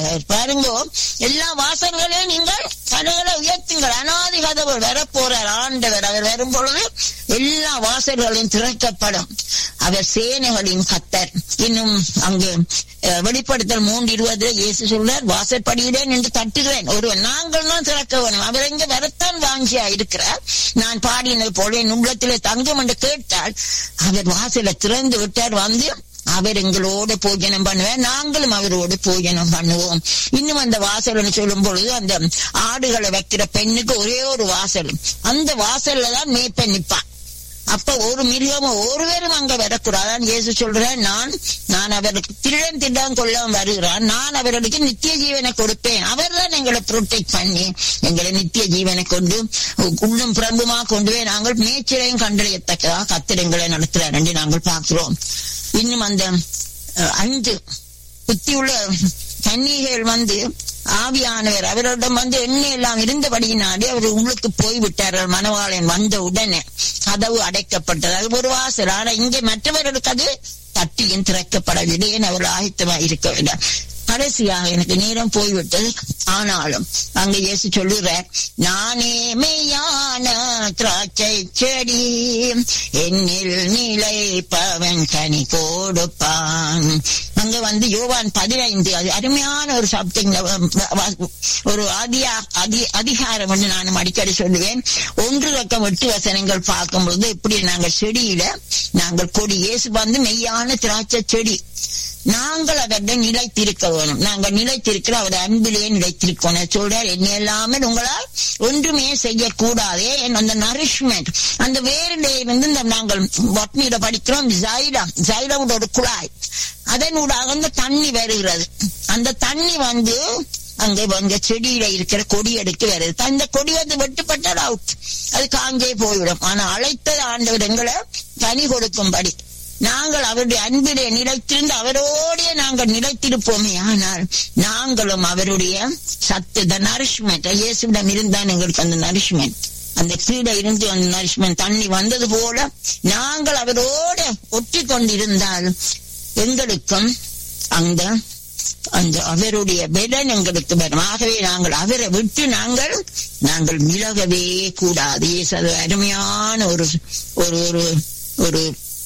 சொல்லுகிறார் பாருங்க எல்லா வாசல்களையும் நீங்கள் கதைகளை உயர்த்துங்கள் அனாதி கதவு வரப்போறார் ஆண்டவர் அவர் வரும் பொழுது எல்லா வாசல்களையும் திறக்கப்படும் அவர் சேனைகளின் கத்தர் இன்னும் அங்கு அஹ், வெளிப்படுத்தல் மூன்று இருபது இயேசு சொல்றார் வாசற்படியிலே நின்று தட்டுகிறேன் ஒருவன் நாங்கள் தான் திறக்க வேணும் அவர் இங்க வரத்தான் வாஞ்சியா இருக்கிறார் நான் பாடினது போல என் உள்ளத்திலே தங்கும் என்று கேட்டால் அவர் வாசலை திறந்து விட்டார் வந்து அவர் எங்களோடு பூஜனம் பண்ணுவார் நாங்களும் அவரோடு பூஜனம் பண்ணுவோம் இன்னும் அந்த வாசல்னு சொல்லும் பொழுது அந்த ஆடுகளை வைக்கிற பெண்ணுக்கு ஒரே ஒரு வாசல் அந்த வாசல்ல தான் மேய்ப்பன் நிப்பான் அப்ப ஒரு மிருகமும் ஒருவரும் அங்க வரக்கூடாது அதான் இயேசு சொல்றேன் நான் நான் அவருக்கு திருடன் திட்டம் கொள்ளாம வருகிறான் நான் அவர்களுக்கு நித்திய ஜீவனை கொடுப்பேன் அவர் தான் எங்களை ப்ரொடெக்ட் பண்ணி எங்களை நித்திய ஜீவனை கொண்டு உள்ளும் பிரபுமா கொண்டு போய் நாங்கள் மேய்ச்சலையும் கண்டறியத்தக்கதா கத்திரங்களை நடத்துறார் என்று நாங்கள் பார்க்கிறோம் இன்னும் அந்த அஹ், அஞ்சு புத்தியுள்ள கன்னிகைகள் வந்து ஆவியானவர் அவரிடம் வந்து எண்ணெய் எல்லாம் இருந்தபடியினாலே அவர் உள்ளுக்கு போய் விட்டார்கள் மணவாளன் வந்த உடனே கதவு அடைக்கப்பட்டது அது ஒரு வாசல் ஆனா இங்கே மற்றவர்களுக்கு அது தட்டியும் திறக்கப்படவில்லை ஏன் அவர் ஆயத்தமாக இருக்கவில்லை கடைசியாக எனக்கு நேரம் போய்விட்டது ஆனாலும் அங்க இயேசு சொல்லுறார் நானே மெய்யான திராட்சை செடி என்னில் நிலைப்பவன் கனி கொடுப்பான் அங்க வந்து யோவான் பதினைந்து அது அருமையான ஒரு சப்திங் ஒரு அதியா அதி அதிகாரம் என்று நான் அடிக்கடி சொல்லுவேன் ஒன்று பக்கம் எட்டு வசனங்கள் பார்க்கும்போது இப்படி நாங்கள் செடியில நாங்கள் கொடி இயேசு வந்து மெய்யான திராட்சை செடி நாங்கள் அவரிடம் நிலைத்திருக்க வேணும் நாங்கள் நிலைத்திருக்கிற அவர் அன்பிலே நிலைத்திருக்கணும் சொல்றார் என்ன இல்லாமல் உங்களால் ஒன்றுமே செய்யக்கூடாதே என் அந்த நரிஷ்மெண்ட் அந்த வேரிலே இருந்து இந்த நாங்கள் வட்னியில படிக்கிறோம் ஜைலம் ஜைலம் ஒரு குழாய் அதனூடாக அந்த தண்ணி வருகிறது அந்த தண்ணி வந்து அங்க அங்க செடியில இருக்கிற கொடி எடுத்து வருது அந்த கொடி வந்து வெட்டுப்பட்டால் அவுட் அது காஞ்சே போய்விடும் ஆனா அழைத்த ஆண்டவர் எங்களை கனி கொடுக்கும்படி நாங்கள் அவருடைய அன்பிலே நிலைத்திருந்து அவரோடே நாங்கள் நிலைத்திருப்போமே ஆனால் நாங்களும் அவருடைய சத்து த நரிஷ்மெண்ட் இயேசுவிடம் இருந்தான் எங்களுக்கு அந்த நரிஷ்மெண்ட் அந்த கீழே இருந்து அந்த நரிஷ்மெண்ட் தண்ணி வந்தது போல நாங்கள் அவரோட ஒட்டி கொண்டிருந்தால் எங்களுக்கும் அந்த அந்த அவருடைய பலன் எங்களுக்கு வரும் ஆகவே நாங்கள் அவரை விட்டு நாங்கள் நாங்கள் விலகவே கூடாது இயேசு அது அருமையான ஒரு ஒரு ஒரு ஒரு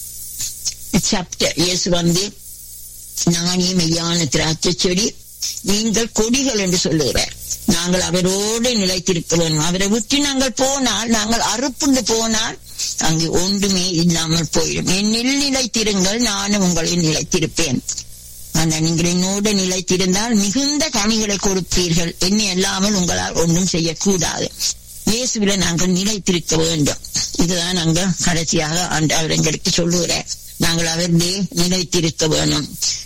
சாப்டர் இயேசு வந்து நானே மெய்யான திராட்சை செடி நீங்கள் கொடிகள் என்று சொல்லுகிறார் நாங்கள் அவரோடு நிலைத்திருக்க வேண்டும் அவரை விட்டு நாங்கள் போனால் நாங்கள் அறுப்புண்டு போனால் அங்கு ஒன்றுமே இல்லாமல் போயிடும் என்னில் நிலைத்திருங்கள் நானும் உங்களை நிலைத்திருப்பேன் அந்த நீங்கள் என்னோடு நிலைத்திருந்தால் மிகுந்த கனிகளை கொடுப்பீர்கள் என்னை அல்லாமல் உங்களால் ஒன்றும் செய்யக்கூடாது இயேசுவில நாங்கள் நிலைத்திருக்க வேண்டும் இதுதான் நாங்கள் கடைசியாக ஆண்டவர் எங்களுக்கு சொல்லுகிறார் நாங்கள் அவர்களே நிலைத்திருக்க வேணும்